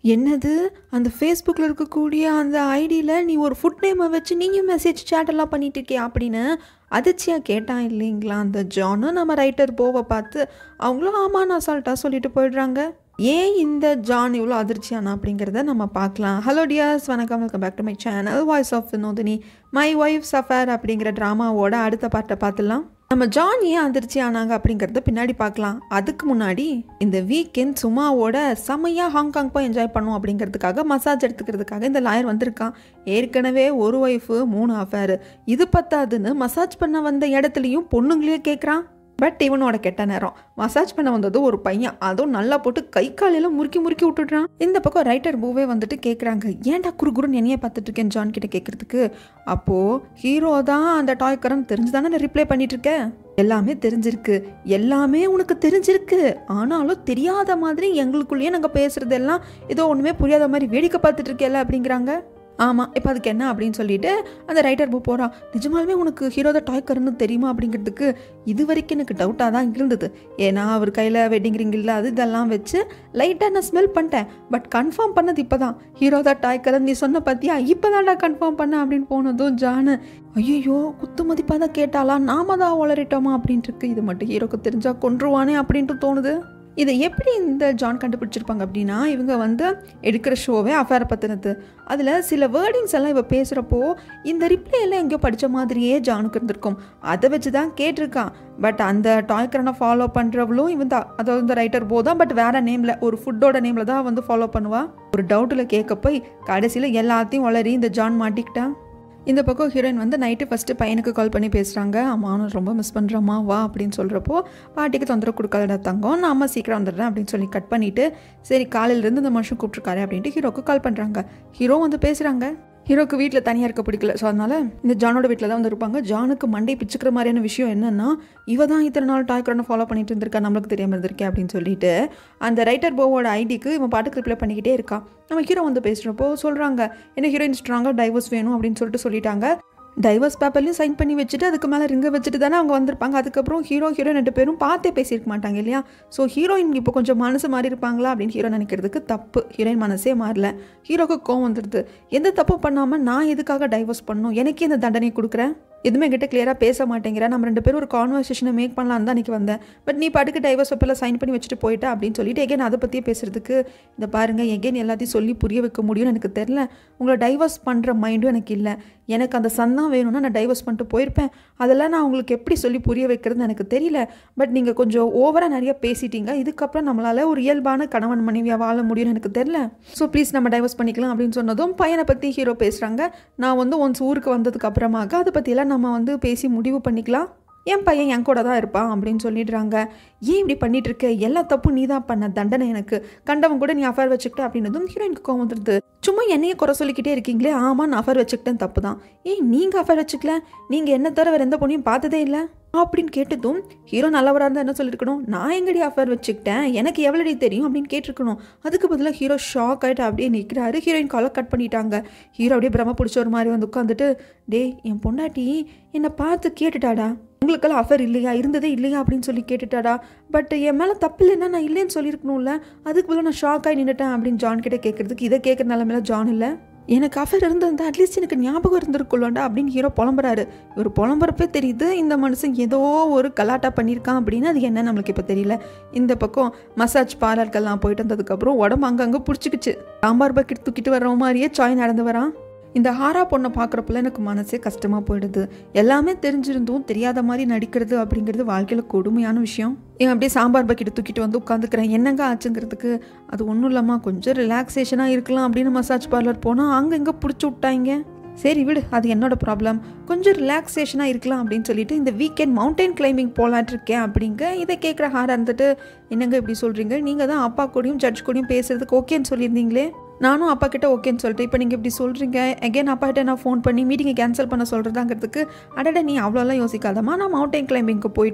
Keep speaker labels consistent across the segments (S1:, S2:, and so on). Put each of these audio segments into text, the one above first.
S1: என்னது அந்த ஃபேஸ்புக்கில் இருக்கக்கூடிய அந்த ஐடியில் நீ ஒரு ஃபுட் நேமை வச்சு நீங்கள் மெசேஜ் சேட்டெல்லாம் பண்ணிட்டு இருக்கியா அப்படின்னு அதிர்ச்சியாக கேட்டான் இல்லைங்களா அந்த ஜானு நம்ம ரைட்டர் போவை பார்த்து அவங்களும் ஆமான்னு அசால்ட்டாக சொல்லிட்டு போயிடுறாங்க ஏன் இந்த ஜான் இவ்வளோ அதிர்ச்சியானா அப்படிங்கிறத நம்ம பார்க்கலாம் ஹலோ டியர்ஸ் வணக்கம் welcome back to my channel voice of Vinodhini my wife suffer அப்படிங்கிற ட்ராமாவோட அடுத்த பாட்டை பார்த்துலாம் நம்ம ஜான் ஏன் அதிர்ச்சி ஆனாங்க அப்படிங்கிறத பின்னாடி பார்க்கலாம் அதுக்கு முன்னாடி இந்த வீக்கெண்ட் சுமாவோட செம்மையாக ஹாங்காங் போய் என்ஜாய் பண்ணும் அப்படிங்கிறதுக்காக மசாஜ் எடுத்துக்கிறதுக்காக இந்த லாயர் வந்திருக்கான் ஏற்கனவே ஒரு ஒய்ஃபு மூணு அஃபேர் இது பத்தாதுன்னு மசாஜ் பண்ண வந்த இடத்துலையும் பொண்ணுங்களையே கேட்குறான் பட் இவனோட கெட்ட நேரம் மசாஜ் பண்ண வந்தது ஒரு பையன் அதுவும் நல்லா போட்டு கை காலையெல்லாம் முறுக்கி முறுக்கி விட்டுடுறான் இந்த பக்கம் ரைட்டர் பூவே வந்துட்டு கேட்குறாங்க ஏன்டா குறு குருன்னு என்னையே பார்த்துட்டு இருக்கேன் ஜான் கிட்ட கேட்கறதுக்கு அப்போது ஹீரோ தான் அந்த டாய்க்கரன் தெரிஞ்சு தானே நான் ரிப்ளை பண்ணிட்டு இருக்கேன் எல்லாமே தெரிஞ்சிருக்கு எல்லாமே உனக்கு தெரிஞ்சிருக்கு ஆனாலும் தெரியாத மாதிரி எங்களுக்குள்ளேயே நாங்கள் பேசுறதெல்லாம் ஏதோ ஒன்றுமே புரியாத மாதிரி வேடிக்கை பார்த்துட்டு இருக்கேல்ல அப்படிங்கிறாங்க ஆமாம் இப்போ அதுக்கு என்ன அப்படின்னு சொல்லிட்டு அந்த ரைட்டர் புக் போகிறான் நிஜமாலுமே உனக்கு ஹீரோ த டாய்க்கர்னு தெரியுமா அப்படிங்கிறதுக்கு இது வரைக்கும் எனக்கு டவுட்டாக தான் இருந்தது ஏன்னா அவர் கையில் வெட்டிங் ரிங் இல்லை அது இதெல்லாம் வச்சு லைட்டாக நான் ஸ்மெல் பண்ணிட்டேன் பட் கன்ஃபார்ம் பண்ணது இப்போ தான் ஹீரோ த டாய்க்கர் நீ சொன்ன பார்த்தியா இப்போ தான்டா கன்ஃபார்ம் பண்ண அப்படின்னு போனதும் ஜானு ஐயோ குத்து மதிப்பாக தான் கேட்டாலா நாம தான் வளரிட்டோமா அப்படின்ட்டு இருக்கு இது மட்டும் ஹீரோக்கு தெரிஞ்சா கொன்றுவானே அப்படின்ட்டு தோணுது இதை எப்படி இந்த ஜான் கண்டுபிடிச்சிருப்பாங்க அப்படின்னா இவங்க வந்து எடுக்கிற ஷோவே அஃபேரை பற்றினது அதில் சில வேர்டிங்ஸ் எல்லாம் இவ பேசுகிறப்போ இந்த ரிப்ளை எல்லாம் எங்கேயோ படித்த மாதிரியே ஜானுக்கு இருந்திருக்கும் அதை வச்சு தான் கேட்டிருக்கான் பட் அந்த டாய்க்கரனை ஃபாலோ பண்ணுறவளும் இவன் தான் அதாவது இந்த ரைட்டர் போதான் பட் வேறு நேமில் ஒரு ஃபுட்டோட நேமில் தான் வந்து ஃபாலோ பண்ணுவா ஒரு டவுட்டில் கேட்க போய் கடைசியில் எல்லாத்தையும் வளரி இந்த ஜான் மாட்டிக்கிட்டான் இந்த பக்கம் ஹீரோயின் வந்து நைட்டு ஃபஸ்ட்டு பையனுக்கு கால் பண்ணி பேசுகிறாங்க அம்மா அவனு ரொம்ப மிஸ் பண்ணுறம்மா வா அப்படின்னு சொல்கிறப்போ பாட்டிக்கு தொந்தரவு கொடுக்காதடா தங்கம் நான் அம்மா சீக்கிரம் வந்துடுறேன் அப்படின்னு சொல்லி கட் பண்ணிவிட்டு சரி காலையிலேருந்து இந்த மனுஷன் கூப்பிட்ருக்காரு அப்படின்ட்டு ஹீரோக்கு கால் பண்ணுறாங்க ஹீரோ வந்து பேசுகிறாங்க ஹீரோக்கு வீட்டில் தனியாக இருக்க பிடிக்கல ஸோ அதனால் இந்த ஜானோட வீட்டில் தான் வந்து இருப்பாங்க ஜானுக்கு மண்டை பிச்சுக்கிற மாதிரியான விஷயம் என்னென்னா இவ தான் இத்தனை நாள் டாய்க்கரனை ஃபாலோ பண்ணிட்டு இருந்திருக்கா நம்மளுக்கு தெரியாமல் இருந்திருக்கேன் அப்படின்னு சொல்லிட்டு அந்த ரைட்டர் போவோட ஐடிக்கு இவன் பாட்டுக்கு ரிப்ளை பண்ணிக்கிட்டே இருக்கான் நம்ம ஹீரோ வந்து பேசுகிறப்போ சொல்கிறாங்க என்ன ஹீரோயின் ஸ்ட்ராங்காக டைவர்ஸ் வேணும் அப்படின்னு சொல்லிட்டு சொல்லிட்டாங்க டைவர்ஸ் பேப்பர்லையும் சைன் பண்ணி வச்சுட்டு அதுக்கு மேலே ரிங்க வச்சுட்டு தானே அவங்க வந்திருப்பாங்க அதுக்கப்புறம் ஹீரோ ஹீரோயின் ரெண்டு பேரும் பார்த்தே பேசியிருக்க மாட்டாங்க இல்லையா ஸோ ஹீரோயின் இப்போ கொஞ்சம் மனசு மாறி இருப்பாங்களா அப்படின்னு ஹீரோ நினைக்கிறதுக்கு தப்பு ஹீரோயின் மனசே மாறல ஹீரோக்கு கோவம் வந்துடுது எந்த தப்பு பண்ணாமல் நான் எதுக்காக டைவர்ஸ் பண்ணணும் எனக்கே இந்த தண்டனை கொடுக்குறேன் எதுவுமே கிட்ட கிளியராக பேச மாட்டேங்கிற நம்ம ரெண்டு பேரும் ஒரு கான்வர்சேஷனை மேக் பண்ணலான்னு தான் இன்றைக்கி வந்தேன் பட் நீ பாட்டுக்கு டைவர்ஸ் பேப்பரில் சைன் பண்ணி வச்சுட்டு போயிட்ட அப்படின்னு சொல்லிட்டு எகேன் அதை பற்றியே பேசுறதுக்கு இந்த பாருங்கள் எகேன் எல்லாத்தையும் சொல்லி புரிய வைக்க முடியும்னு எனக்கு தெரில உங்களை டைவர்ஸ் பண்ணுற மைண்டும் எனக்கு இல்லை எனக்கு அந்த சந்தான் வேணும்னா நான் டைவர்ஸ் பண்ணிட்டு போயிருப்பேன் அதெல்லாம் நான் உங்களுக்கு எப்படி சொல்லி புரிய வைக்கிறதுன்னு எனக்கு தெரியல பட் நீங்கள் கொஞ்சம் ஓவராக நிறைய பேசிட்டீங்க இதுக்கப்புறம் நம்மளால் ஒரு இயல்பான கணவன் மனைவியாக வாழ முடியும்னு எனக்கு தெரில ஸோ ப்ளீஸ் நம்ம டைவர்ஸ் பண்ணிக்கலாம் அப்படின்னு சொன்னதும் பையனை பற்றி ஹீரோ பேசுகிறாங்க நான் வந்து ஒன்ஸ் ஊருக்கு வந்ததுக்கு அப்புறமாக அதை பற்றியெல்லாம் நம்ம வந்து பேசி முடிவு பண்ணிக்கலாம் என் பையன் என் கூட தான் இருப்பான் அப்படின்னு சொல்லிடுறாங்க ஏன் இப்படி பண்ணிட்டு இருக்க எல்லா தப்பும் நீ தான் பண்ண தண்டனை எனக்கு கண்டவன் கூட நீ அஃபேர் வச்சுக்கிட்ட அப்படின்னதும் ஹீரோயினுக்கு கோவம் வந்துடுது சும்மா என்னையே குறை சொல்லிக்கிட்டே இருக்கீங்களே ஆமாம் நான் அஃபேர் வச்சுக்கிட்டேன் தப்பு தான் ஏய் நீங்கள் அஃபேர் வச்சுக்கல நீங்கள் என்ன தவிர வேறு எந்த பொண்ணையும் பார்த்ததே இல்லை அப்படின்னு கேட்டதும் ஹீரோ நல்லவராக இருந்தால் என்ன சொல்லியிருக்கணும் நான் எங்கடி அஃபேர் வச்சுக்கிட்டேன் எனக்கு எவ்வளோடி தெரியும் அப்படின்னு கேட்டிருக்கணும் அதுக்கு பதிலாக ஹீரோ ஷாக் ஆகிட்டு அப்படியே நிற்கிறாரு ஹீரோயின் காலை கட் பண்ணிட்டாங்க ஹீரோ அப்படியே பிரம்ம பிடிச்ச ஒரு மாதிரி வந்து உட்காந்துட்டு டேய் என் பொண்டாட்டி என்னை பார்த்து கேட்டுட்டாடா உங்களுக்கெல்லாம் அஃபர் இல்லையா இருந்ததே இல்லையா அப்படின்னு சொல்லி கேட்டுட்டாடா பட் என் மேலே தப்பு இல்லைன்னா நான் இல்லைன்னு சொல்லியிருக்கணும்ல அதுக்கு பதிலாக நான் ஷாக் ஆகி நின்றுட்டேன் அப்படின்னு ஜான் கிட்ட கேட்கறதுக்கு இதை கேட்குற நிலமையில ஜான் இல்லை எனக்கு அஃபர் இருந்திருந்தா அட்லீஸ்ட் எனக்கு ஞாபகம் இருந்திருக்குள்ளோண்டா அப்படின்னு ஹீரோ புலம்புறாரு இவர் புலம்புறப்பே தெரியுது இந்த மனுஷன் ஏதோ ஒரு கலாட்டா பண்ணியிருக்கான் அப்படின்னு அது என்ன நம்மளுக்கு இப்போ தெரியல இந்த பக்கம் மசாஜ் பார்லர்கள்லாம் போயிட்டு வந்ததுக்கப்புறம் உடம்பு அங்கங்கே பிடிச்சிக்கிச்சு சாம்பார் பக்கெட் தூக்கிட்டு வர்ற மாதிரியே சாய் நடந்து வரான் இந்த ஹாரா பொண்ணை பார்க்குறப்பல எனக்கு மனசே கஷ்டமாக போயிடுது எல்லாமே தெரிஞ்சிருந்தும் தெரியாத மாதிரி நடிக்கிறது அப்படிங்கிறது வாழ்க்கையில் கொடுமையான விஷயம் ஏன் அப்படியே சாம்பார் பக்கெட்டு தூக்கிட்டு வந்து உட்காந்துக்கிறேன் என்னங்க ஆச்சுங்கிறதுக்கு அது ஒன்றும் இல்லாமல் கொஞ்சம் ரிலாக்ஸேஷனாக இருக்கலாம் அப்படின்னு மசாஜ் பார்லர் போனால் அங்கே இங்கே பிடிச்சி விட்டாங்க சரி விடு அது என்னோட ப்ராப்ளம் கொஞ்சம் ரிலாக்ஸேஷனாக இருக்கலாம் அப்படின்னு சொல்லிட்டு இந்த வீக்கெண்ட் மவுண்டைன் கிளைம்பிங் போகலான்ட்டு இருக்கேன் அப்படிங்க இதை கேட்குற ஹாராக இருந்துட்டு என்னங்க இப்படி சொல்கிறீங்க நீங்கள் தான் அப்பா கூடயும் ஜட்ஜ் கூடயும் பேசுறதுக்கு ஓகேன்னு சொல்லியிருந்தீங்களே நானும் அப்பா கிட்ட ஓகேன்னு சொல்லிட்டு இப்போ நீங்கள் இப்படி சொல்கிறீங்க அகைன் அப்பா கிட்ட நான் ஃபோன் பண்ணி மீட்டிங்கை கேன்சல் பண்ண சொல்கிறதாங்கிறதுக்கு அடட நீ அவ்வளோலாம் யோசிக்காதம்மா நான் மவுண்டைன் கிளைம்பிங்க்கு போயிட்டு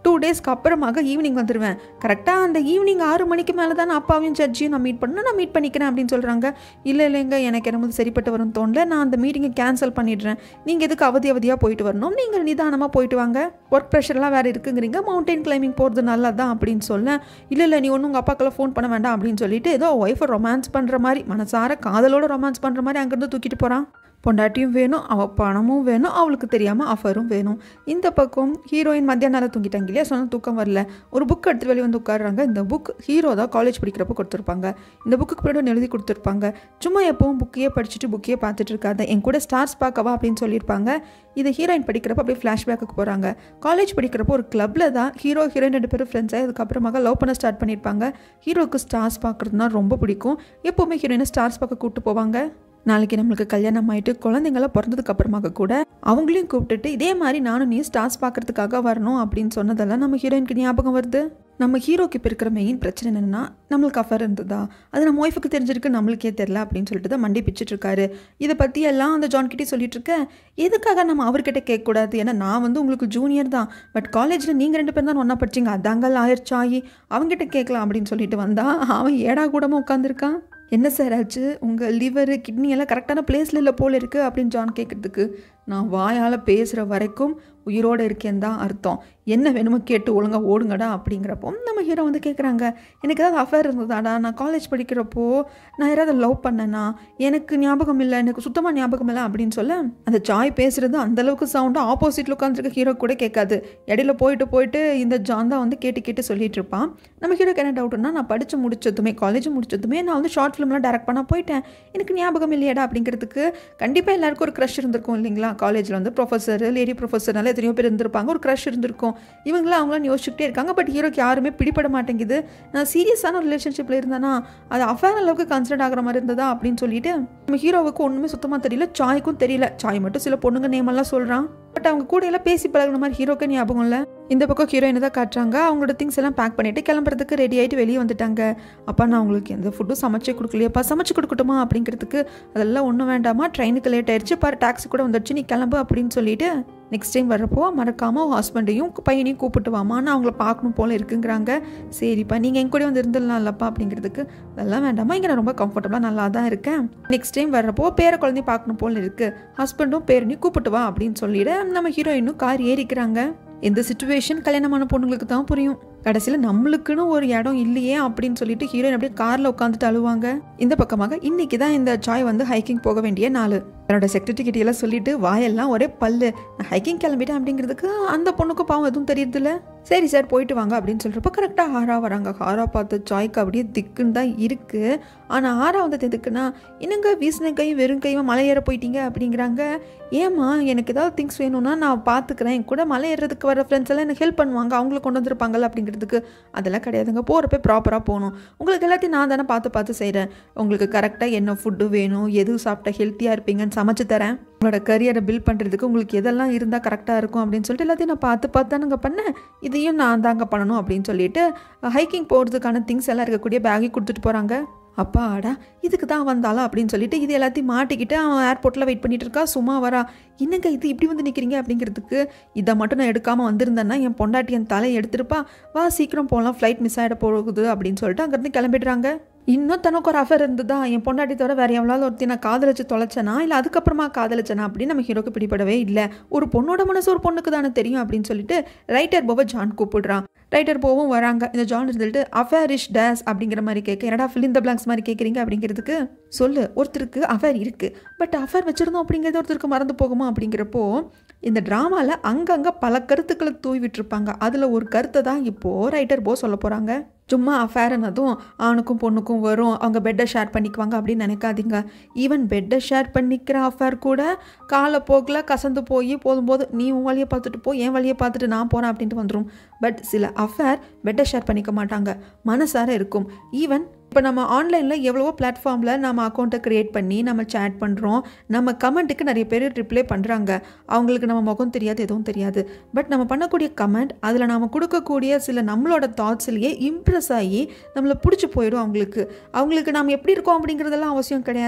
S1: டூ டேஸ்க்கு அப்புறமாக ஈவினிங் வந்துடுவேன் கரெக்டாக அந்த ஈவினிங் ஆறு மணிக்கு மேலே தான் நான் அப்பாவையும் ஜட்ஜியும் நான் மீட் பண்ணணும் நான் மீட் பண்ணிக்கிறேன் அப்படின்னு சொல்கிறாங்க இல்லை இல்லைங்க எனக்கு என்னமோ சரிப்பட்டு வரும் தோணல நான் அந்த மீட்டிங்கை கேன்சல் பண்ணிடுறேன் நீங்கள் எதுக்கு அவதி அவதியாக போயிட்டு வரணும் நீங்கள் நிதானமாக போயிட்டு வாங்க ஒர்க் ப்ரெஷர்லாம் வேறு இருக்குங்கிறீங்க மவுண்டைன் கிளைம்பிங் போகிறது நல்லதான் அப்படின்னு சொல்ல இல்லை இல்லை நீ ஒன்றும் உங்கள் அப்பாக்கெல்லாம் ஃபோன் பண்ண வேண்டாம் அப்படின்னு சொல்லிட்டு ஏதோ ஒய்ஃபை ரொமான்ஸ் பண்ணுற மாதிரி மனசார காதலோட ரொமான்ஸ் பண்ணுற மாதிரி அங்கேருந்து தூக்கிட்டு போகிறான் பொண்டாட்டியும் வேணும் அவள் பணமும் வேணும் அவளுக்கு தெரியாமல் ஆஃபரும் வேணும் இந்த பக்கம் ஹீரோயின் மத்தியான நேரம் தூங்கிட்டாங்க இல்லையா சொன்ன தூக்கம் வரல ஒரு புக் எடுத்து வெளியே வந்து உட்காடுறாங்க இந்த புக் ஹீரோ தான் காலேஜ் படிக்கிறப்ப கொடுத்துருப்பாங்க இந்த புக்குக்கு பின்னாடி ஒன்று எழுதி கொடுத்துருப்பாங்க சும்மா எப்பவும் புக்கையே படிச்சுட்டு புக்கையே பார்த்துட்டு இருக்காத என் கூட ஸ்டார்ஸ் பார்க்கவா அப்படின்னு சொல்லியிருப்பாங்க இது ஹீரோயின் படிக்கிறப்ப அப்படியே ஃப்ளாஷ்பேக்கு போகிறாங்க காலேஜ் படிக்கிறப்போ ஒரு கிளப்பில் தான் ஹீரோ ஹீரோயின் ரெண்டு பேரும் ஃப்ரெண்ட்ஸாக அதுக்கப்புறமாக லவ் பண்ண ஸ்டார்ட் பண்ணியிருப்பாங்க ஹீரோக்கு ஸ்டார்ஸ் பார்க்குறதுனா ரொம்ப பிடிக்கும் எப்போவுமே ஹீரோயினை ஸ்டார்ஸ் பார்க்க கூப்பிட்டு போவாங்க நாளைக்கு நம்மளுக்கு கல்யாணம் ஆகிட்டு குழந்தைங்களாம் பிறந்ததுக்கு அப்புறமாக கூட அவங்களையும் கூப்பிட்டுட்டு இதே மாதிரி நானும் நீ ஸ்டார்ஸ் பார்க்கறதுக்காக வரணும் அப்படின்னு சொன்னதெல்லாம் நம்ம ஹீரோயினுக்கு ஞாபகம் வருது நம்ம ஹீரோக்கு இப்போ இருக்கிற மெயின் பிரச்சனை என்னென்னா நம்மளுக்கு அஃபர் இருந்ததா அது நம்ம ஒய்ஃபுக்கு தெரிஞ்சிருக்கு நம்மளுக்கே தெரில அப்படின்னு சொல்லிட்டு தான் மண்டி பிச்சுட்டு இருக்காரு இதை பற்றி எல்லாம் அந்த ஜான் கிட்டே சொல்லிட்டு இருக்க எதுக்காக நம்ம அவர்கிட்ட கேட்கக்கூடாது ஏன்னா நான் வந்து உங்களுக்கு ஜூனியர் தான் பட் காலேஜில் நீங்கள் ரெண்டு பேரும் தான் ஒன்றா படிச்சிங்க அதாங்க லாயர் சாயி அவங்ககிட்ட கேட்கலாம் அப்படின்னு சொல்லிட்டு வந்தா அவன் ஏடா கூடமாக உட்காந்துருக்கான் என்ன சார் ஆச்சு உங்கள் லிவரு கிட்னி எல்லாம் கரெக்டான பிளேஸில் இல்லை போல இருக்குது அப்படின்னு ஜான் கேட்குறதுக்கு நான் வாயால் பேசுகிற வரைக்கும் உயிரோடு இருக்கேன் தான் அர்த்தம் என்ன வேணுமோ கேட்டு ஒழுங்காக ஓடுங்கடா அப்படிங்கிறப்போ நம்ம ஹீரோ வந்து கேட்குறாங்க எனக்கு ஏதாவது அஃபேர் இருந்ததாடா நான் காலேஜ் படிக்கிறப்போ நான் யாராவது லவ் பண்ணேனா எனக்கு ஞாபகம் இல்லை எனக்கு சுத்தமாக ஞாபகம் இல்லை அப்படின்னு சொல்ல அந்த சாய் பேசுகிறது அந்தளவுக்கு சவுண்டாக ஆப்போசிட்டில் உட்காந்துருக்க ஹீரோ கூட கேட்காது இடையில போயிட்டு போயிட்டு இந்த ஜான் தான் வந்து கேட்டு கேட்டு சொல்லிட்டு இருப்பான் நம்ம ஹீரோக்கு என்ன டவுட்னா நான் படித்து முடிச்சதுமே காலேஜ் முடிச்சதுமே நான் வந்து ஷார்ட் ஃபிலிம்லாம் டேரக்ட் பண்ண போயிட்டேன் எனக்கு ஞாபகம் இல்லையாடா அப்படிங்கிறதுக்கு கண்டிப்பாக எல்லாருக்கும் ஒரு க்ரஷ் இருந்திருக்கும் இல்லைங்களா காலேஜில் வந்து ப்ரொஃபஸர் லேடி ப்ரொஃபஸர்னால எத்தனையோ பேர் இருந்திருப்பாங்க ஒரு க்ரஷ் இருந்திருக்கும் இவங்களாம் அவங்களாம் யோசிச்சுக்கிட்டே இருக்காங்க பட் ஹீரோக்கு யாருமே பிடிபட மாட்டேங்குது நான் சீரியஸான ரிலேஷன்ஷிப்பில் இருந்தேனா அது அஃபேர் அளவுக்கு கன்சிடர் ஆகிற மாதிரி இருந்ததா அப்படின்னு சொல்லிட்டு நம்ம ஹீரோவுக்கு ஒன்றுமே சுத்தமாக தெரியல சாய்க்கும் தெரியல சாய் மட்டும் சில பொண்ணுங்க நேமெல்லாம் சொல்கிறான் பட் அவங்க கூட எல்லாம் பேசி பழகுன மாதிரி ஹீரோக்கு ஞாபகம் இல்லை இந்த பக்கம் ஹீரோயின் தான் காட்டுறாங்க அவங்களோட திங்ஸ் எல்லாம் பேக் பண்ணிட்டு கிளம்புறதுக்கு ரெடி ஆகிட்டு வெளியே வந்துட்டாங்க அப்பா நான் உங்களுக்கு எந்த ஃபுட்டும் சமைச்சு கொடுக்கலையப்பா சமைச்சு கொடுக்கட்டுமா அப்படிங்கிறதுக்கு அதெல்லாம் ஒன்றும் வேண்டாமா ட்ரெயினுக்கு லேட் ஆயிடுச்சு பாரு டாக்ஸி கூட வந்துடுச்சு நீ கிளம்பு அப்படின்னு சொல்லிட்டு நெக்ஸ்ட் டைம் வர்றப்போ மறக்காமல் உன் ஹஸ்பண்டையும் பையனையும் கூப்பிட்டு வாமா நான் அவங்கள பார்க்கணும் போல இருக்குங்கிறாங்க சரிப்பா நீங்கள் என் கூட வந்து இருந்துடலாம்லப்பா அப்படிங்கிறதுக்கு அதெல்லாம் வேண்டாமா இங்கே நான் ரொம்ப கம்ஃபர்டபுளாக நல்லா தான் இருக்கேன் நெக்ஸ்ட் டைம் வர்றப்போ பேர குழந்தையும் பார்க்கணும் போல இருக்குது ஹஸ்பண்டும் பேரனையும் கூப்பிட்டு வா அப்படின்னு சொல்லிட்டு நம்ம ஹீரோயினும் கார் ஏறிக்கிறாங்க இந்த சுச்சுவேஷன் கல்யாணமான பொண்ணுங்களுக்கு தான் புரியும் கடைசியில் நம்மளுக்குன்னு ஒரு இடம் இல்லையே அப்படின்னு சொல்லிட்டு ஹீரோயின் அப்படியே காரில் உட்காந்துட்டு அழுவாங்க இந்த பக்கமாக இன்னைக்கு தான் இந்த சாய் வந்து ஹைக்கிங் போக வேண்டிய நாள் தன்னோட செக்ரட்டரி கிட்ட எல்லாம் சொல்லிட்டு வாயெல்லாம் ஒரே பல்லு நான் ஹைக்கிங் கிளம்பிட்டேன் அப்படிங்கிறதுக்கு அந்த பொண்ணுக்கும் பாவம் எதுவும் தெரியுதுல்ல சரி சார் போயிட்டு வாங்க அப்படின்னு சொல்கிறப்ப கரெக்டாக ஹாரா வராங்க ஹாரா பார்த்து சாய்க்கு அப்படியே திக்குன்னு தான் இருக்குது ஆனால் ஹாரா வந்தது எதுக்குன்னா என்னங்க வீசின கை வெறும் கையுமா மலை ஏற போயிட்டீங்க அப்படிங்கிறாங்க ஏம்மா எனக்கு ஏதாவது திங்ஸ் வேணும்னா நான் பார்த்துக்கிறேன் என் கூட மலை ஏறுறதுக்கு வர ஃப்ரெண்ட்ஸ் எல்லாம் எனக்கு ஹெல்ப் பண்ணுவாங்க அவங்கள கொண்டு வந்திருப்பாங்கல்ல அப்படிங்கிறதுக்கு அதெல்லாம் கிடையாதுங்க போகிறப்ப ப்ராப்பராக போகணும் உங்களுக்கு எல்லாத்தையும் நான் தானே பார்த்து பார்த்து செய்கிறேன் உங்களுக்கு கரெக்டாக என்ன ஃபுட்டு வேணும் எது சாப்பிட்டா ஹெல்த்தியாக இருப்பீங்கன்னு சமைச்சு தரேன் உங்களோட கரியரை பில்ட் பண்ணுறதுக்கு உங்களுக்கு எதெல்லாம் இருந்தால் கரெக்டாக இருக்கும் அப்படின்னு சொல்லிட்டு எல்லாத்தையும் நான் பார்த்து பார்த்து தானுங்க பண்ணேன் இதையும் நான் தாங்க பண்ணணும் அப்படின்னு சொல்லிட்டு ஹைக்கிங் போகிறதுக்கான திங்ஸ் எல்லாம் இருக்கக்கூடிய பேக்கை கொடுத்துட்டு போகிறாங்க அப்பாடா இதுக்கு தான் வந்தாலும் அப்படின்னு சொல்லிட்டு இது எல்லாத்தையும் மாட்டிக்கிட்டு அவன் ஏர்போர்ட்டில் வெயிட் பண்ணிட்டு இருக்கா சும்மா வரா என்னங்க இது இப்படி வந்து நிற்கிறீங்க அப்படிங்கிறதுக்கு இதை மட்டும் நான் எடுக்காமல் வந்திருந்தேன்னா என் பொண்டாட்டி என் தலையை எடுத்துருப்பா வா சீக்கிரம் போகலாம் ஃப்ளைட் மிஸ் ஆகிட போகுது அப்படின்னு சொல்லிட்டு அங்கேருந்து கிளம்பிடுறாங்க இன்னும் தனக்கு ஒரு அஃபர் இருந்ததா என் பொண்டாட்டி தவிர வேற எவ்வளோ ஒருத்தி நான் காதலிச்சு தொலைச்சனா இல்லை அதுக்கப்புறமா காதலிச்சனா அப்படின்னு நம்ம ஹீரோக்கு பிடிபடவே இல்லை ஒரு பொண்ணோட மனசு ஒரு பொண்ணுக்கு தானே தெரியும் அப்படின்னு சொல்லிட்டு ரைட்டர் போவை ஜான் கூப்பிடுறான் ரைட்டர் போவும் வராங்க இந்த ஜான் இருந்துட்டு அஃபேர் இஷ் டேஸ் அப்படிங்கிற மாதிரி கேட்க என்னடா ஃபில் இந்த பிளாங்க்ஸ் மாதிரி கேட்குறீங்க அப்படிங்கிறதுக்கு சொல்லு ஒருத்தருக்கு அஃபேர் இருக்குது பட் அஃபேர் வச்சுருந்தோம் அப்படிங்கிறது ஒருத்தருக்கு மறந்து போகுமா அப்படிங்கிறப்போ இந்த ட்ராமாவில் அங்கங்கே பல கருத்துக்களை தூவி விட்டுருப்பாங்க அதில் ஒரு கருத்தை தான் இப்போது ரைட்டர் போ சொல்ல போகிறாங்க சும்மா அஃபேர்னதும் ஆணுக்கும் பொண்ணுக்கும் வரும் அவங்க பெட்டை ஷேர் பண்ணிக்குவாங்க அப்படின்னு நினைக்காதீங்க ஈவன் பெட்டை ஷேர் பண்ணிக்கிற அஃபேர் கூட காலப்போக்கில் கசந்து போய் போதும்போது நீ உன் வழியை பார்த்துட்டு போ என் வழியை பார்த்துட்டு நான் போகிறேன் அப்படின்ட்டு வந்துடும் பட் சில அஃபேர் பெட்டை ஷேர் பண்ணிக்க மாட்டாங்க மனசார இருக்கும் ஈவன் இப்போ நம்ம ஆன்லைனில் எவ்வளவோ பிளாட்ஃபார்மில் நம்ம அக்கௌண்ட்டை க்ரியேட் பண்ணி நம்ம சேட் பண்ணுறோம் நம்ம கமெண்ட்டுக்கு நிறைய பேர் ரிப்ளை பண்ணுறாங்க அவங்களுக்கு நம்ம முகம் தெரியாது எதுவும் தெரியாது பட் நம்ம பண்ணக்கூடிய கமெண்ட் அதில் நாம் கொடுக்கக்கூடிய சில நம்மளோட தாட்ஸ்லேயே இம்ப்ரெஸ் ஆகி நம்மளை பிடிச்சி போயிடும் அவங்களுக்கு அவங்களுக்கு நாம் எப்படி இருக்கோம் அப்படிங்கிறதெல்லாம் அவசியம் கிடையாது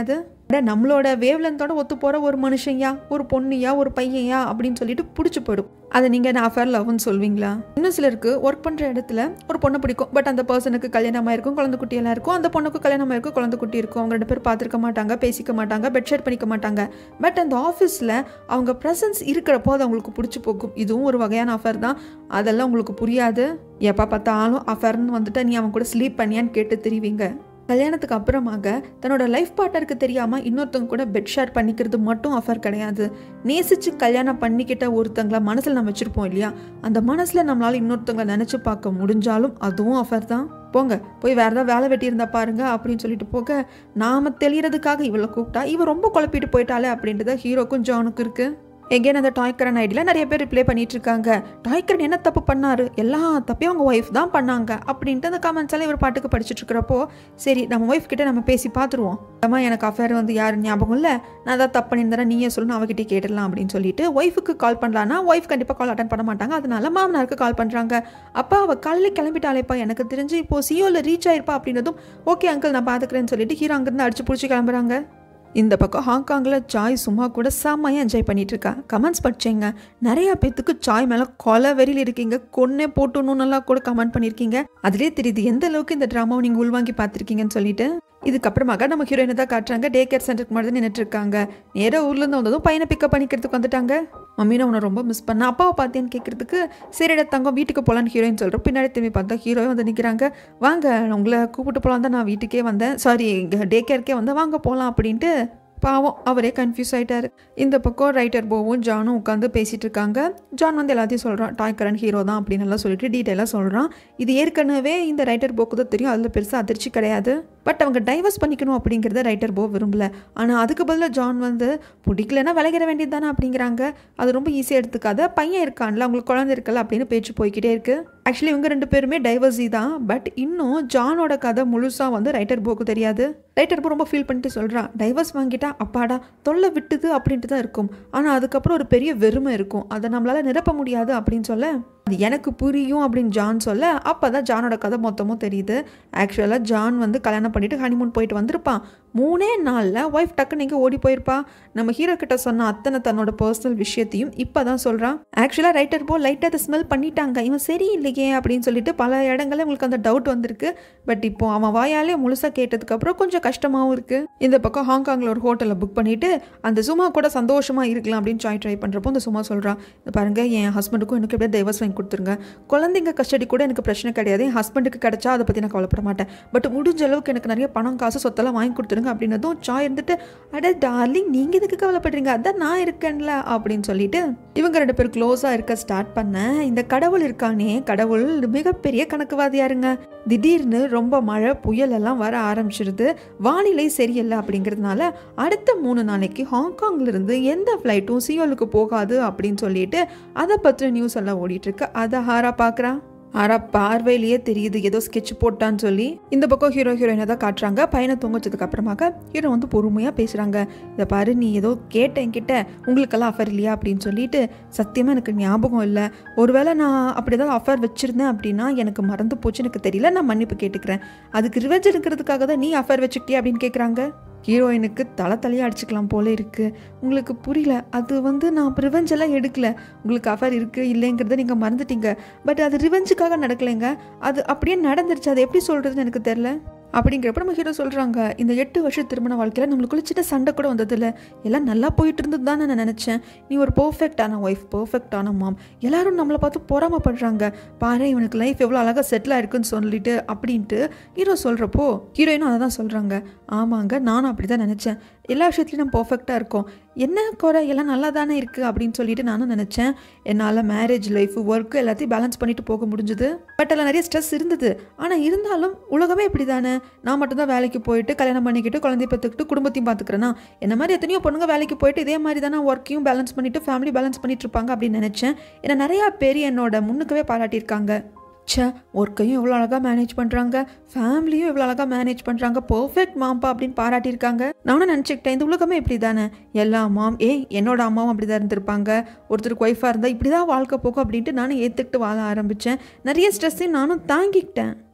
S1: அட, நம்மளோட வேவ்லென்த்தோட ஒத்து போகிற ஒரு மனுஷன்யா ஒரு பொண்ணுயா ஒரு பையன்யா அப்படின்னு சொல்லிட்டு பிடிச்சி போயிடும் அதை நீங்கள் நான் அஃபேர் லவ்னு சொல்வீங்களா இன்னும் சிலருக்கு ஒர்க் பண்ணுற இடத்துல ஒரு பொண்ணை பிடிக்கும் பட் அந்த பர்சனுக்கு கல்யாணமாக இருக்கும் குழந்தை குட்டியெல்லாம் இருக்கும் அந்த பொண்ணுக்கு கல்யாணமாக இருக்கும் குழந்தை குட்டி இருக்கும் அவங்க ரெண்டு பேர் பார்த்துருக்க மாட்டாங்க பேசிக்க மாட்டாங்க பெட் ஷேர் பண்ணிக்க மாட்டாங்க பட் அந்த ஆஃபீஸில் அவங்க ப்ரெசன்ஸ் இருக்கிறப்போ அது அவங்களுக்கு பிடிச்சி போகும் இதுவும் ஒரு வகையான அஃபேர் தான் அதெல்லாம் உங்களுக்கு புரியாது எப்போ பார்த்தாலும் அஃபேர்னு வந்துட்டு நீ அவன் கூட ஸ்லீப் பண்ணியான்னு கேட்டு தெரிவிங்க கல்யாணத்துக்கு அப்புறமாக தன்னோட லைஃப் பார்ட்னருக்கு தெரியாமல் இன்னொருத்தவங்க கூட பெட் ஷேர் பண்ணிக்கிறது மட்டும் அஃபர் கிடையாது நேசித்து கல்யாணம் பண்ணிக்கிட்ட ஒருத்தங்களை மனசில் நம்ம வச்சுருப்போம் இல்லையா அந்த மனசில் நம்மளால் இன்னொருத்தவங்களை நினச்சி பார்க்க முடிஞ்சாலும் அதுவும் அஃபர் தான் போங்க போய் வேறு ஏதாவது வேலை வெட்டி இருந்தா பாருங்க அப்படின்னு சொல்லிட்டு போக நாம தெளியறதுக்காக இவளை கூப்பிட்டா இவ ரொம்ப குழப்பிட்டு போயிட்டாலே அப்படின்றது ஹீரோக்கும் ஜானுக்கும் இருக்குது எகேன் அந்த டாய்கரன் ஐடியில் நிறைய பேர் ரிப்ளை பண்ணிட்டு இருக்காங்க டாய்கரன் என்ன தப்பு பண்ணாரு எல்லா தப்பையும் அவங்க ஒய்ஃப் தான் பண்ணாங்க அப்படின்ட்டு அந்த கமெண்ட்ஸ் எல்லாம் இவர் பாட்டுக்கு படிச்சுட்டு இருக்கிறப்போ சரி நம்ம ஒய்ஃப் கிட்ட நம்ம பேசி பார்த்துருவோம் அம்மா எனக்கு அஃபேர் வந்து யார் ஞாபகம் இல்லை நான் தான் தப்பு பண்ணியிருந்தேன் நீயே சொல்லணும் அவகிட்டே கேட்டுடலாம் அப்படின்னு சொல்லிட்டு ஒய்ஃபுக்கு கால் பண்ணலான்னா ஒய்ஃப் கண்டிப்பாக கால் அட்டன் பண்ண மாட்டாங்க அதனால மாமனாருக்கு கால் பண்ணுறாங்க அப்பா அவள் காலையில் கிளம்பிட்டாலேப்பா எனக்கு தெரிஞ்சு இப்போ சியோவில் ரீச் ஆயிருப்பா அப்படின்றதும் ஓகே அங்கிள் நான் பார்த்துக்கிறேன்னு சொல்லிட்டு ஹீரோ அங்கேருந்து அடிச்சு பிடிச்சி கிளம்புறாங்க இந்த பக்கம் ஹாங்காங்கில் சாய் சும்மா கூட செம்மையாக என்ஜாய் பண்ணிட்டு இருக்கா கமெண்ட்ஸ் படிச்சேங்க நிறைய பேத்துக்கு சாய் மேலே கொலை வெறியில் இருக்கீங்க கொன்னே போட்டுணுன்னெல்லாம் கூட கமெண்ட் பண்ணியிருக்கீங்க அதுலேயே தெரியுது எந்த அளவுக்கு இந்த ட்ராமாவை நீங்கள் உள்வாங்கி பார்த்துருக்கீங்கன்னு சொல்லிட்டு இதுக்கப்புறமாக நம்ம ஹீரோயினை தான் காட்டுறாங்க டே கேர் சென்டருக்கு மட்டும் நின்றுட்டு இருக்காங்க நேராக ஊர்லேருந்து வந்ததும் பையனை பிக்கப் பண்ணிக்கிறதுக்கு வந்துட்டாங்க மம்மி நான் உன்னை ரொம்ப மிஸ் பண்ணேன் அப்பாவை பார்த்தேன்னு கேட்குறதுக்கு சரிடா தங்கம் வீட்டுக்கு போகலான்னு ஹீரோயின் சொல்கிறோம் பின்னாடி திரும்பி பார்த்தா ஹீரோவே வந்து நிற்கிறாங்க வாங்க உங்களை கூப்பிட்டு போகலாம் தான் நான் வீட்டுக்கே வந்தேன் சாரி டே கேருக்கே வந்தேன் வாங்க போகலாம் அப்படின்ட்டு பாவம் அவரே கன்ஃபியூஸ் ஆயிட்டாரு இந்த பக்கம் ரைட்டர் போவும் ஜானும் உட்காந்து பேசிட்டு இருக்காங்க ஜான் வந்து எல்லாத்தையும் சொல்கிறான் டாய்கரன் ஹீரோ தான் அப்படின்னு எல்லாம் சொல்லிட்டு டீட்டெயிலாக சொல்கிறான் இது ஏற்கனவே இந்த ரைட்டர் போக்கு தான் தெரியும் அதில் பெருசாக அதிர்ச்சி கிடையாது பட் அவங்க டைவர்ஸ் பண்ணிக்கணும் அப்படிங்கிறத ரைட்டர் போ விரும்பல ஆனால் அதுக்கு பதிலாக ஜான் வந்து பிடிக்கலன்னா விளைகிற வேண்டியது தானே அப்படிங்கிறாங்க அது ரொம்ப ஈஸியாக எடுத்துக்காத பையன் இருக்கான்ல அவங்களுக்கு குழந்தை இருக்கல அப்படின்னு பேச்சு போய்கிட்டே இருக்கு ஆக்சுவலி இவங்க ரெண்டு பேருமே டைவர்ஸி தான் பட் இன்னும் ஜானோட கதை முழுசாக வந்து ரைட்டர் போக்கு தெரியாது ரைட்டர் போ ரொம்ப ஃபீல் பண்ணிட்டு சொல்கிறான் டைவர்ஸ் வாங்கிட்டா அப்பாடா தொல்லை விட்டுது அப்படின்ட்டு தான் இருக்கும் ஆனால் அதுக்கப்புறம் ஒரு பெரிய வெறுமை இருக்கும் அதை நம்மளால் நிரப்ப முடியாது அப்படின்னு சொல்ல அது எனக்கு புரியும் அப்படின்னு ஜான் சொல்ல அப்போ தான் ஜானோட கதை மொத்தமும் தெரியுது ஆக்சுவலாக ஜான் வந்து கல்யாணம் பண்ணிட்டு ஹனிமூன் போயிட்டு வந்திருப்பான் மூணே நாளில் ஒய்ஃப் டக்குன்னு இங்கே ஓடி போயிருப்பா நம்ம ஹீரோ கிட்ட சொன்ன அத்தனை தன்னோட பர்சனல் விஷயத்தையும் இப்போ தான் சொல்கிறான் ஆக்சுவலாக ரைட்டர் போ லைட்டாக அதை ஸ்மெல் பண்ணிட்டாங்க இவன் சரியில்லையே அப்படின்னு சொல்லிட்டு பல இடங்கள்ல உங்களுக்கு அந்த டவுட் வந்திருக்கு பட் இப்போ அவன் வாயாலே முழுசாக கேட்டதுக்கப்புறம் கொஞ்சம் கஷ்டமாகவும் இருக்குது இந்த பக்கம் ஹாங்காங்கில் ஒரு ஹோட்டலில் புக் பண்ணிவிட்டு அந்த சும்மா கூட சந்தோஷமாக இருக்கலாம் அப்படின்னு ட்ரை ட்ரை பண்ணுறப்போ அந்த சும்மா சொல்கிறான் இந்த பாருங்க என் ஹஸ்பண்டுக்கும் எனக்கு எப்படியா டைவர்ஸ் வாங்கி கொடுத்துருங்க குழந்தைங்க கஸ்டடி கூட எனக்கு பிரச்சனை கிடையாது என் ஹஸ்பண்டுக்கு கிடைச்சா அதை பற்றி நான் கவலைப்பட மாட்டேன் பட் முடிஞ்ச அளவுக்கு எனக்கு நிறைய பணம் காசு சொத்தெல்லாம் வாங்கி கொடுத்துருங்க அப்படின்னதும் சாய் இருந்துட்டு அட டார்லிங் நீங்கள் எதுக்கு கவலைப்படுறீங்க அதான் நான் இருக்கேன்ல அப்படின்னு சொல்லிட்டு இவங்க ரெண்டு பேர் க்ளோஸாக இருக்க ஸ்டார்ட் பண்ண இந்த கடவுள் இருக்கானே கடவுள் மிகப்பெரிய கணக்குவாதியாருங்க திடீர்னு ரொம்ப மழை புயல் எல்லாம் வர ஆரம்பிச்சிருது வானிலை சரியில்லை அப்படிங்கிறதுனால அடுத்த மூணு நாளைக்கு ஹாங்காங்ல இருந்து எந்த ஃப்ளைட்டும் சியோலுக்கு போகாது அப்படின்னு சொல்லிட்டு அதை பற்றின நியூஸ் எல்லாம் ஓடிட்டு இருக்கு அதை ஹாரா பார்க்குறா ஆரா பார்வையிலேயே தெரியுது ஏதோ ஸ்கெட்ச் போட்டான்னு சொல்லி இந்த பக்கம் ஹீரோ ஹீரோயினை தான் காட்டுறாங்க பையனை தூங்கச்சதுக்கு அப்புறமாக ஹீரோ வந்து பொறுமையாக பேசுகிறாங்க இதை பாரு நீ ஏதோ கேட்ட என்கிட்ட உங்களுக்கெல்லாம் அஃபர் இல்லையா அப்படின்னு சொல்லிட்டு சத்தியமாக எனக்கு ஞாபகம் இல்லை ஒருவேளை நான் அப்படி ஏதாவது அஃபர் வச்சுருந்தேன் அப்படின்னா எனக்கு மறந்து போச்சு எனக்கு தெரியல நான் மன்னிப்பு கேட்டுக்கிறேன் அதுக்கு ரிவெஞ்ச் எடுக்கிறதுக்காக தான் நீ அஃபர் வச்சுக்கிட்டியா அப்படின்னு கேட்குறாங்க ஹீரோயினுக்கு தலை தலையாக அடிச்சுக்கலாம் போல இருக்குது உங்களுக்கு புரியல அது வந்து நான் ரிவெஞ்ச் எல்லாம் எடுக்கல உங்களுக்கு அஃபர் இருக்குது இல்லைங்கிறத நீங்கள் மறந்துட்டீங்க பட் அது ரிவெஞ்சுக்காக நடக்கலைங்க அது அப்படியே நடந்துருச்சு அது எப்படி சொல்கிறதுன்னு எனக்கு தெரில அப்படிங்கிறப்ப நம்ம ஹீரோ சொல்கிறாங்க இந்த எட்டு வருஷம் திருமண வாழ்க்கையில் நம்மளுக்குள்ள சின்ன சண்டை கூட வந்ததில்ல எல்லாம் நல்லா போயிட்டு இருந்தது தான் நான் நினச்சேன் நீ ஒரு பர்ஃபெக்டான ஒய்ஃப் பர்ஃபெக்டான மாம் எல்லாரும் நம்மளை பார்த்து பொறாமப்படுறாங்க பாரு இவனுக்கு லைஃப் எவ்வளோ அழகாக செட்டில் ஆயிருக்குன்னு சொல்லிட்டு அப்படின்ட்டு ஹீரோ சொல்கிறப்போ ஹீரோயினும் அதை தான் சொல்கிறாங்க ஆமாங்க நானும் அப்படி தான் நினச்சேன் எல்லா விஷயத்துலையும் நம்ம பர்ஃபெக்டாக இருக்கோம் என்ன குறை எல்லாம் நல்லா தானே இருக்குது அப்படின்னு சொல்லிட்டு நானும் நினச்சேன் என்னால் மேரேஜ் லைஃப் ஒர்க்கு எல்லாத்தையும் பேலன்ஸ் பண்ணிட்டு போக முடிஞ்சுது பட் அதில் நிறைய ஸ்ட்ரெஸ் இருந்தது ஆனால் இருந்தாலும் உலகமே இப்படி தானே நான் மட்டும்தான் வேலைக்கு போயிட்டு கல்யாணம் பண்ணிக்கிட்டு குழந்தைய பெற்றுக்கிட்டு குடும்பத்தையும் பார்த்துக்கிறேன்னா என்ன மாதிரி எத்தனையோ பொண்ணுங்க வேலைக்கு போயிட்டு இதே மாதிரி தானே ஒர்க்கையும் பேலன்ஸ் பண்ணிட்டு ஃபேமிலி பேலன்ஸ் பண்ணிட்டு இருப்பாங்க அப்படின்னு நினச்சேன் ஏன்னா நிறையா பேர் என்னோட முன்னுக்கவே பாராட்டியிருக்காங்க ச்சே ஒர்க்கையும் எவ்வளோ அழகாக மேனேஜ் பண்ணுறாங்க ஃபேமிலியும் எவ்வளோ அழகாக மேனேஜ் பண்ணுறாங்க பர்ஃபெக்ட் மாம்பா அப்படின்னு பாராட்டியிருக்காங்க நானும் நினச்சிக்கிட்டேன் இந்த உலகமே இப்படி தானே எல்லா அம்மாவும் ஏய் என்னோட அம்மாவும் அப்படி தான் இருந்திருப்பாங்க ஒருத்தருக்கு ஒய்ஃபாக இருந்தால் இப்படி தான் வாழ்க்கை போகும் அப்படின்ட்டு நானும் ஏற்றுக்கிட்டு வாழ ஆரம்பித்தேன் நிறைய ஸ்ட்ரெஸ்ஸையும் நானும் தாங்கிக்கிட்டேன்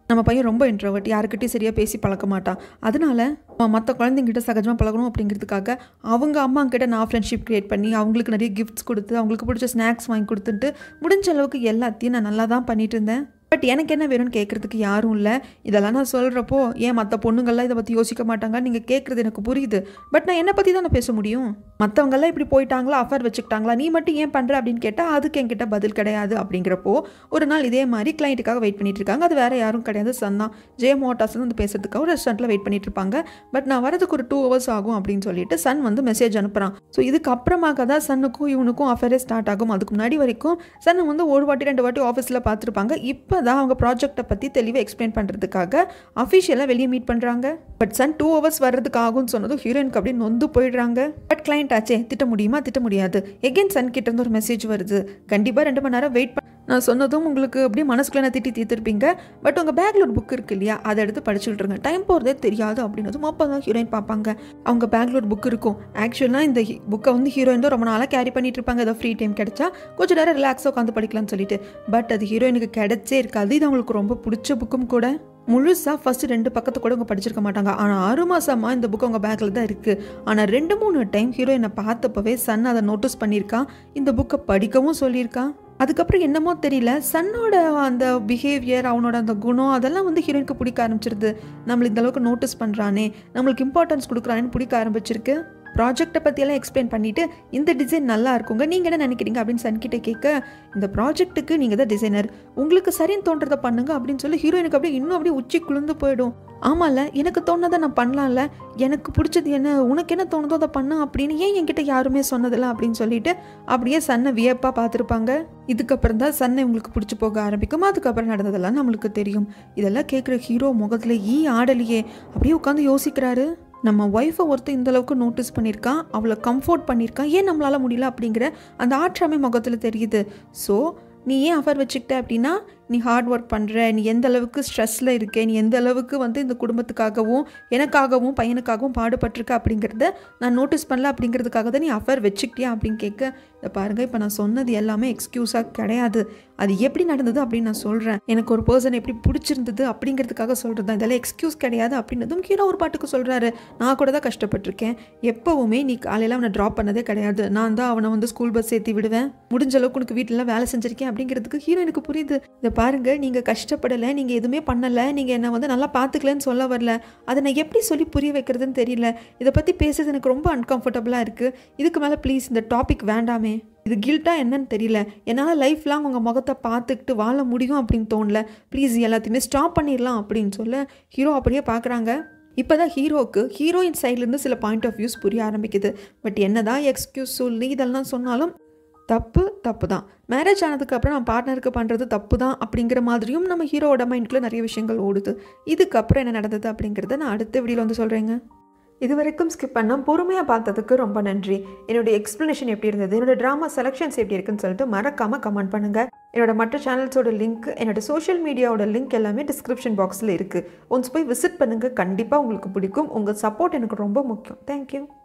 S1: நம்ம பையன் ரொம்ப இன்ட்ரோவர்ட் யாருக்கிட்டையும் சரியாக பேசி பழக்க மாட்டான் அதனால அவன் மற்ற குழந்தைங்கிட்ட சகஜமாக பழகணும் அப்படிங்கிறதுக்காக அவங்க அம்மா கிட்ட நான் ஃப்ரெண்ட்ஷிப் க்ரியேட் பண்ணி அவங்களுக்கு நிறைய கிஃப்ட்ஸ் கொடுத்து அவங்களுக்கு பிடிச்ச ஸ்நாக்ஸ் வாங்கி கொடுத்துட்டு முடிஞ்ச அளவுக்கு எல்லாத்தையும் நான் நல்லா தான் பண்ணிட்டு இருந்தேன் பட் எனக்கு என்ன வேணும்னு கேட்குறதுக்கு யாரும் இல்லை இதெல்லாம் நான் சொல்கிறப்போ ஏன் மற்ற பொண்ணுங்கள்லாம் இதை பற்றி யோசிக்க மாட்டாங்க நீங்கள் கேட்குறது எனக்கு புரியுது பட் நான் என்னை பற்றி தான் நான் பேச முடியும் மற்றவங்கெல்லாம் இப்படி போயிட்டாங்களா அஃபர் வச்சுக்கிட்டாங்களா நீ மட்டும் ஏன் பண்ணுற அப்படின்னு கேட்டால் அதுக்கு என்கிட்ட பதில் கிடையாது அப்படிங்கிறப்போ ஒரு நாள் இதே மாதிரி கிளைண்ட்டுக்காக வெயிட் பண்ணிட்டு இருக்காங்க அது வேறு யாரும் கிடையாது சன் தான் ஜே மோட்டார்ஸ் வந்து பேசுறதுக்காக ஒரு ரெஸ்டாரண்ட்டில் வெயிட் பண்ணிட்டு இருப்பாங்க பட் நான் வரதுக்கு ஒரு டூ ஹவர்ஸ் ஆகும் அப்படின்னு சொல்லிட்டு சன் வந்து மெசேஜ் அனுப்புகிறான் ஸோ இதுக்கு அப்புறமாக தான் சன்னுக்கும் இவனுக்கும் அஃபரே ஸ்டார்ட் ஆகும் அதுக்கு முன்னாடி வரைக்கும் சன் வந்து ஒரு வாட்டி ரெண்டு வாட்டி ஆஃபீஸில் பார்த்துருப்பாங்க இப்போ தான் அவங்க ப்ராஜெக்ட்டை பற்றி தெளிவாக எக்ஸ்பிளைன் பண்ணுறதுக்காக அஃபிஷியலாக வெளியே மீட் பண்ணுறாங்க பட் சன் டூ ஹவர்ஸ் வர்றதுக்கு ஆகும்னு சொன்னதும் ஹீரோயினுக்கு அப்படியே நொந்து போயிடுறாங்க பட் கிளைண்ட் ஆச்சே திட்ட முடியுமா திட்ட முடியாது எகெயின் சன் கிட்ட இருந்து ஒரு மெசேஜ் வருது கண்டிப்பாக ரெண்டு மணி நேரம் வெயிட் பண்ண நான் சொன்னதும் உங்களுக்கு அப்படியே மனசுக்குள்ள நான் திட்டி தீர்த்திருப்பீங்க பட் உங்கள் பேக்கில் ஒரு புக் இருக்கு இல்லையா அதை எடுத்து படிச்சுட்டு இருங்க டைம் போகிறதே தெரியாது அப்படின்னதும் அப்போ தான் ஹீரோயின் பார்ப்பாங்க அவங்க பேக்கில் ஒரு புக் இருக்கும் ஆக்சுவலாக இந்த புக்கை வந்து ஹீரோயின் தான் ரொம்ப நாளாக கேரி பண்ணிட்டு இருப்பாங்க ஏதோ ஃப்ரீ டைம் கிடைச்சா கொஞ்சம் நேரம் ரிலாக்ஸாக உட்காந்து படிக்கலாம்னு சொல்லிட்டு பட் அது ஹீரோயினுக்கு கிடைச்சே இருக்காது இது அவங்களுக்கு ரொம்ப பிடிச்ச புக்கும் கூட முழுசாக ஃபஸ்ட்டு ரெண்டு பக்கத்தை கூட அவங்க படிச்சிருக்க மாட்டாங்க ஆனால் ஆறு மாதமாக இந்த புக் அவங்க பேக்கில் தான் இருக்குது ஆனால் ரெண்டு மூணு டைம் ஹீரோயினை பார்த்தப்பவே சன் அதை நோட்டீஸ் பண்ணியிருக்கான் இந்த புக்கை படிக்கவும் சொல்லியிருக்கான் அதுக்கப்புறம் என்னமோ தெரியல சன்னோட அந்த பிஹேவியர் அவனோட அந்த குணம் அதெல்லாம் வந்து ஹீரோயினுக்கு பிடிக்க ஆரம்பிச்சிருது நம்மளை இந்த அளவுக்கு நோட்டீஸ் பண்ணுறானே நம்மளுக்கு இம்பார்ட்டன்ஸ் கொடுக்குறானேன்னு பிடிக்க ஆரம்பிச்சிருக்கு ப்ராஜெக்ட்டை பற்றியெல்லாம் எக்ஸ்பிளைன் பண்ணிவிட்டு இந்த டிசைன் நல்லா இருக்குங்க நீங்கள் என்ன நினைக்கிறீங்க அப்படின்னு சன்கிட்ட கேட்க இந்த ப்ராஜெக்ட்டுக்கு நீங்கள் தான் டிசைனர் உங்களுக்கு சரின்னு தோன்றதை பண்ணுங்க அப்படின்னு சொல்லி ஹீரோயினுக்கு அப்படியே இன்னும் அப்படியே உச்சி குளிர்ந்து போயிடும் ஆமாம்ல எனக்கு தோணுதை நான் பண்ணலாம்ல எனக்கு பிடிச்சது என்ன உனக்கு என்ன தோணுதோ அதை பண்ண அப்படின்னு ஏன் என்கிட்ட யாருமே சொன்னதில்ல அப்படின்னு சொல்லிட்டு அப்படியே சன்னை வியப்பாக பார்த்துருப்பாங்க இதுக்கப்புறம் தான் சன்னை உங்களுக்கு பிடிச்சி போக ஆரம்பிக்கும் அதுக்கப்புறம் நடந்ததெல்லாம் நம்மளுக்கு தெரியும் இதெல்லாம் கேட்குற ஹீரோ முகத்தில் ஈ ஆடலையே அப்படியே உட்காந்து யோசிக்கிறாரு நம்ம ஒய்ஃபை ஒருத்தர் இந்த அளவுக்கு நோட்டீஸ் பண்ணியிருக்கான் அவளை கம்ஃபோர்ட் பண்ணியிருக்கான் ஏன் நம்மளால முடியல அப்படிங்கிற அந்த ஆற்றாமை முகத்தில் தெரியுது ஸோ நீ ஏன் அஃபர் வச்சுக்கிட்ட அப்படின்னா நீ ஹார்ட் ஒர்க் பண்ணுற நீ எந்த அளவுக்கு ஸ்ட்ரெஸ்ஸில் இருக்க நீ எந்த அளவுக்கு வந்து இந்த குடும்பத்துக்காகவும் எனக்காகவும் பையனுக்காகவும் பாடுபட்டிருக்க அப்படிங்கிறத நான் நோட்டீஸ் பண்ணல அப்படிங்கிறதுக்காக தான் நீ அஃபர் வச்சுக்கிட்டியா அப்படின்னு கேட்க இதை பாருங்கள் இப்போ நான் சொன்னது எல்லாமே எக்ஸ்கியூஸாக கிடையாது அது எப்படி நடந்தது அப்படின்னு நான் சொல்கிறேன் எனக்கு ஒரு பர்சன் எப்படி பிடிச்சிருந்தது அப்படிங்கிறதுக்காக சொல்கிறது தான் இதெல்லாம் எக்ஸ்கியூஸ் கிடையாது அப்படின்னதும் ஹீரோ ஒரு பாட்டுக்கு சொல்கிறாரு நான் கூட தான் கஷ்டப்பட்டிருக்கேன் எப்போவுமே நீ காலையில் அவனை ட்ராப் பண்ணதே கிடையாது நான் தான் அவனை வந்து ஸ்கூல் பஸ் ஏற்றி விடுவேன் முடிஞ்ச அளவுக்கு உனக்கு வீட்டிலலாம் வேலை செஞ்சிருக்கேன் அப்படிங்கிறதுக்கு ஹீரோ எனக்கு புரியுது இதை பாருங்க நீங்கள் கஷ்டப்படலை நீங்கள் எதுவுமே பண்ணலை நீங்கள் என்னை வந்து நல்லா பார்த்துக்கலன்னு சொல்ல வரல அதை நான் எப்படி சொல்லி புரிய வைக்கிறதுன்னு தெரியல இதை பற்றி பேசுறது எனக்கு ரொம்ப அன்கம்ஃபர்டபுளாக இருக்குது இதுக்கு மேலே ப்ளீஸ் இந்த டாபிக் வேண்டாமே இது கில்ட்டாக என்னன்னு தெரியல என்னால் லைஃப் லாங் உங்கள் முகத்தை பார்த்துக்கிட்டு வாழ முடியும் அப்படின்னு தோணல ப்ளீஸ் எல்லாத்தையுமே ஸ்டாப் பண்ணிடலாம் அப்படின்னு சொல்ல ஹீரோ அப்படியே பார்க்குறாங்க இப்போ தான் ஹீரோவுக்கு ஹீரோயின் சைட்லேருந்து சில பாயிண்ட் ஆஃப் வியூஸ் புரிய ஆரம்பிக்குது பட் என்னதான் எக்ஸ்கியூஸ் சொல்லி இதெல்லாம் சொன்னாலும் தப்பு தப்பு தான் மேரேஜ் ஆனதுக்கப்புறம் நம்ம பார்ட்னருக்கு பண்ணுறது தப்பு தான் அப்படிங்கிற மாதிரியும் நம்ம ஹீரோவோட மைண்ட்குள்ளே நிறைய விஷயங்கள் ஓடுது இதுக்கப்புறம் என்ன நடந்தது அப்படிங்கிறத நான் அடுத்த வீடியோவில் வந்து சொல்கிறேங்க இது வரைக்கும் ஸ்கிப் பண்ணால் பொறுமையாக பார்த்ததுக்கு ரொம்ப நன்றி என்னுடைய எக்ஸ்ப்ளனேஷன் எப்படி இருந்தது என்னோட ட்ராமா செலெக்ஷன்ஸ் எப்படி இருக்குன்னு சொல்லிட்டு மறக்காமல் கமெண்ட் பண்ணுங்கள் என்னோட மற்ற சேனல்ஸோட லிங்க் என்னோட சோஷியல் மீடியாவோட லிங்க் எல்லாமே டிஸ்கிரிப்ஷன் பாக்ஸில் இருக்குது ஒன்ஸ் போய் விசிட் பண்ணுங்கள் கண்டிப்பாக உங்களுக்கு பிடிக்கும் உங்கள் சப்போர்ட் எனக்கு ரொம்ப முக்கியம் தேங்க்யூ